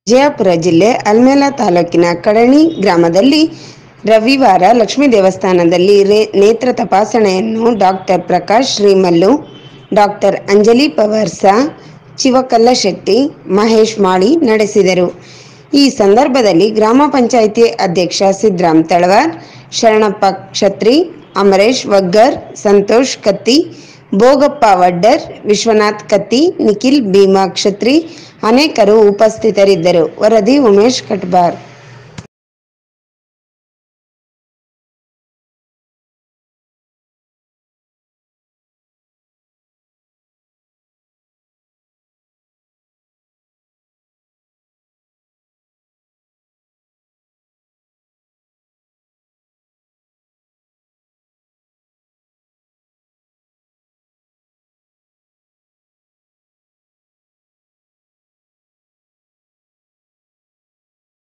ವಿಜಯಪುರ ಜಿಲ್ಲೆ ಅಲ್ಮೇಲ ತಾಲೂಕಿನ ಕಡಣಿ ಗ್ರಾಮದಲ್ಲಿ ರವಿವಾರ ಲಕ್ಷ್ಮೀ ದೇವಸ್ಥಾನದಲ್ಲಿ ರೇ ನೇತ್ರ ತಪಾಸಣೆಯನ್ನು ಡಾಕ್ಟರ್ ಪ್ರಕಾಶ್ ಶ್ರೀಮಲ್ಲು ಡಾಕ್ಟರ್ ಅಂಜಲಿ ಪವರ್ಸ ಚಿವಕಲ್ಲ ಶೆಟ್ಟಿ ಮಹೇಶ್ ಮಾಳಿ ನಡೆಸಿದರು ಈ ಸಂದರ್ಭದಲ್ಲಿ ಗ್ರಾಮ ಪಂಚಾಯಿತಿ ಅಧ್ಯಕ್ಷ ಸಿದ್ರಾಮ್ ತಳವಾರ್ ಶರಣಪ್ಪ ಕ್ಷತ್ರಿ ಅಮರೇಶ್ ವಗ್ಗರ್ ಸಂತೋಷ್ ಕತ್ತಿ ಭೋಗಪ್ಪ ವಡ್ಡರ್ ವಿಶ್ವನಾಥ್ ಕತ್ತಿ ನಿಖಿಲ್ ಭೀಮಾ ಕ್ಷತ್ರಿ ಅನೇಕರು ಉಪಸ್ಥಿತರಿದ್ದರು ವರದಿ ಉಮೇಶ್ ಕಟ್ಬಾರ್